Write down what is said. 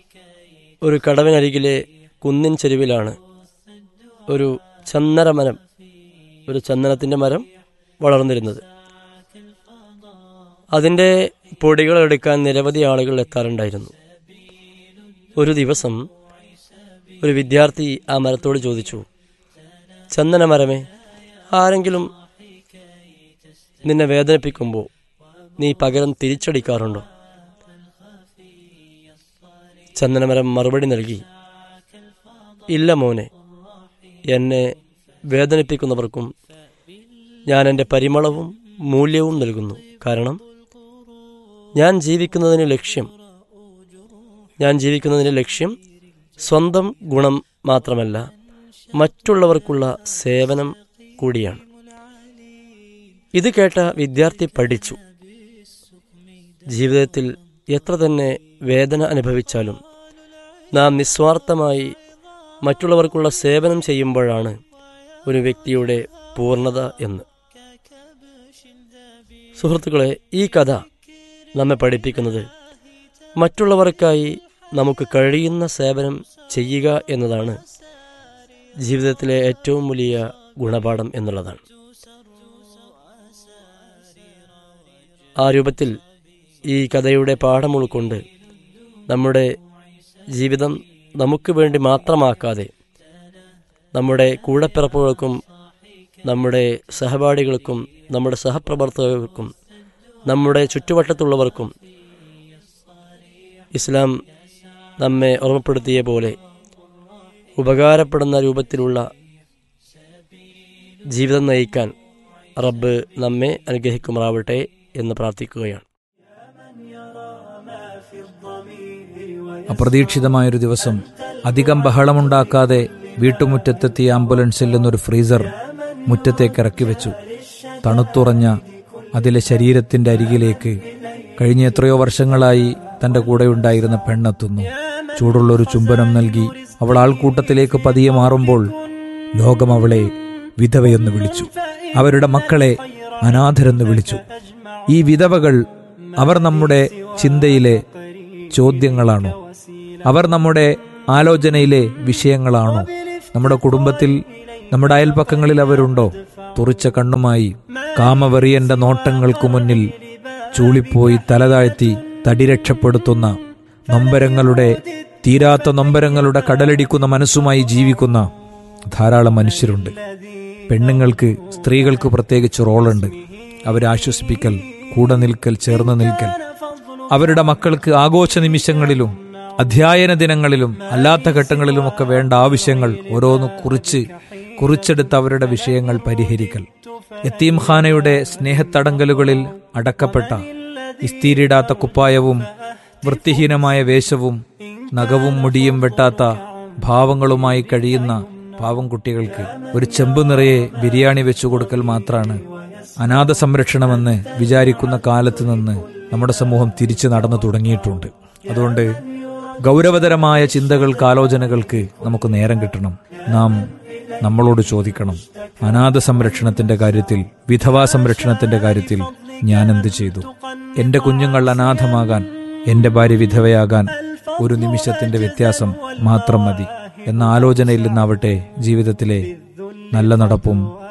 ഒരു കടവിനരികിലെ കുന്നിൻ ചെരുവിലാണ് ഒരു ചന്ദന മരം ഒരു ചന്ദനത്തിൻ്റെ മരം വളർന്നിരുന്നത് അതിൻ്റെ പൊടികൾ എടുക്കാൻ നിരവധി ആളുകൾ എത്താറുണ്ടായിരുന്നു ഒരു ദിവസം ഒരു വിദ്യാർത്ഥി ആ മരത്തോട് ചോദിച്ചു ചന്ദന മരമേ ആരെങ്കിലും നിന്നെ വേദനിപ്പിക്കുമ്പോൾ നീ പകരം തിരിച്ചടിക്കാറുണ്ടോ ചന്ദനമരം മറുപടി നൽകി ഇല്ല മോനെ എന്നെ വേദനിപ്പിക്കുന്നവർക്കും ഞാൻ എൻ്റെ പരിമളവും മൂല്യവും നൽകുന്നു കാരണം ഞാൻ ജീവിക്കുന്നതിന് ലക്ഷ്യം ഞാൻ ജീവിക്കുന്നതിന് ലക്ഷ്യം സ്വന്തം ഗുണം മാത്രമല്ല മറ്റുള്ളവർക്കുള്ള സേവനം കൂടിയാണ് ഇത് കേട്ട വിദ്യാർത്ഥി പഠിച്ചു ജീവിതത്തിൽ എത്ര തന്നെ വേദന അനുഭവിച്ചാലും നാം നിസ്വാർത്ഥമായി മറ്റുള്ളവർക്കുള്ള സേവനം ചെയ്യുമ്പോഴാണ് ഒരു വ്യക്തിയുടെ പൂർണ്ണത എന്ന് സുഹൃത്തുക്കളെ ഈ കഥ നമ്മെ പഠിപ്പിക്കുന്നത് മറ്റുള്ളവർക്കായി നമുക്ക് കഴിയുന്ന സേവനം ചെയ്യുക എന്നതാണ് ജീവിതത്തിലെ ഏറ്റവും വലിയ ഗുണപാഠം എന്നുള്ളതാണ് ആ രൂപത്തിൽ ഈ കഥയുടെ പാഠം ഉൾക്കൊണ്ട് നമ്മുടെ ജീവിതം നമുക്ക് വേണ്ടി മാത്രമാക്കാതെ നമ്മുടെ കൂടപ്പിറപ്പുകൾക്കും നമ്മുടെ സഹപാഠികൾക്കും നമ്മുടെ സഹപ്രവർത്തകർക്കും നമ്മുടെ ചുറ്റുവട്ടത്തുള്ളവർക്കും ഇസ്ലാം നമ്മെ ഓർമ്മപ്പെടുത്തിയ പോലെ ഉപകാരപ്പെടുന്ന രൂപത്തിലുള്ള ജീവിതം നയിക്കാൻ റബ്ബ് നമ്മെ അനുഗ്രഹിക്കുമാറാവട്ടെ എന്ന് പ്രാർത്ഥിക്കുകയാണ് അപ്രതീക്ഷിതമായൊരു ദിവസം അധികം ബഹളമുണ്ടാക്കാതെ വീട്ടുമുറ്റത്തെത്തിയ ആംബുലൻസിൽ നിന്നൊരു ഫ്രീസർ മുറ്റത്തേക്ക് ഇറക്കി വെച്ചു തണുത്തുറഞ്ഞ അതിലെ ശരീരത്തിന്റെ അരികിലേക്ക് കഴിഞ്ഞ എത്രയോ വർഷങ്ങളായി തന്റെ കൂടെയുണ്ടായിരുന്ന പെണ്ണെത്തുന്നു ചൂടുള്ളൊരു ചുംബനം നൽകി അവൾ ആൾക്കൂട്ടത്തിലേക്ക് പതിയെ മാറുമ്പോൾ ലോകം അവളെ വിധവയെന്ന് വിളിച്ചു അവരുടെ മക്കളെ അനാഥരെന്ന് വിളിച്ചു ഈ വിധവകൾ അവർ നമ്മുടെ ചിന്തയിലെ ചോദ്യങ്ങളാണോ അവർ നമ്മുടെ ആലോചനയിലെ വിഷയങ്ങളാണോ നമ്മുടെ കുടുംബത്തിൽ നമ്മുടെ അയൽപക്കങ്ങളിൽ അവരുണ്ടോ തുറിച്ച കണ്ണുമായി കാമവെറിയന്റെ നോട്ടങ്ങൾക്കു മുന്നിൽ ചൂളിപ്പോയി തലതാഴ്ത്തി തടി രക്ഷപ്പെടുത്തുന്ന നൊമ്പരങ്ങളുടെ തീരാത്ത നൊമ്പരങ്ങളുടെ കടലടിക്കുന്ന മനസ്സുമായി ജീവിക്കുന്ന ധാരാളം മനുഷ്യരുണ്ട് പെണ്ണുങ്ങൾക്ക് സ്ത്രീകൾക്ക് പ്രത്യേകിച്ച് റോളുണ്ട് അവരെ ആശ്വസിപ്പിക്കൽ കൂടെ നിൽക്കൽ ചേർന്ന് നിൽക്കൽ അവരുടെ മക്കൾക്ക് ആഘോഷ നിമിഷങ്ങളിലും അധ്യയന ദിനങ്ങളിലും അല്ലാത്ത ഘട്ടങ്ങളിലുമൊക്കെ വേണ്ട ആവശ്യങ്ങൾ ഓരോന്ന് കുറിച്ച് കുറിച്ചെടുത്ത് അവരുടെ വിഷയങ്ങൾ പരിഹരിക്കൽ യത്തീംഖാനയുടെ സ്നേഹത്തടങ്കലുകളിൽ അടക്കപ്പെട്ട ഇസ്തീരിടാത്ത കുപ്പായവും വൃത്തിഹീനമായ വേഷവും നഖവും മുടിയും വെട്ടാത്ത ഭാവങ്ങളുമായി കഴിയുന്ന പാവം കുട്ടികൾക്ക് ഒരു ചെമ്പ് നിറയെ ബിരിയാണി വെച്ചു കൊടുക്കൽ മാത്രമാണ് അനാഥ സംരക്ഷണമെന്ന് വിചാരിക്കുന്ന കാലത്ത് നിന്ന് നമ്മുടെ സമൂഹം തിരിച്ചു നടന്നു തുടങ്ങിയിട്ടുണ്ട് അതുകൊണ്ട് ഗൗരവതരമായ ചിന്തകൾക്ക് ആലോചനകൾക്ക് നമുക്ക് നേരം കിട്ടണം നാം നമ്മളോട് ചോദിക്കണം അനാഥ സംരക്ഷണത്തിന്റെ കാര്യത്തിൽ വിധവാ സംരക്ഷണത്തിന്റെ കാര്യത്തിൽ ഞാൻ എന്ത് ചെയ്തു എന്റെ കുഞ്ഞുങ്ങൾ അനാഥമാകാൻ എന്റെ ഭാര്യ വിധവയാകാൻ ഒരു നിമിഷത്തിന്റെ വ്യത്യാസം മാത്രം മതി എന്ന ആലോചനയിൽ നിന്നാവട്ടെ ജീവിതത്തിലെ നല്ല നടപ്പും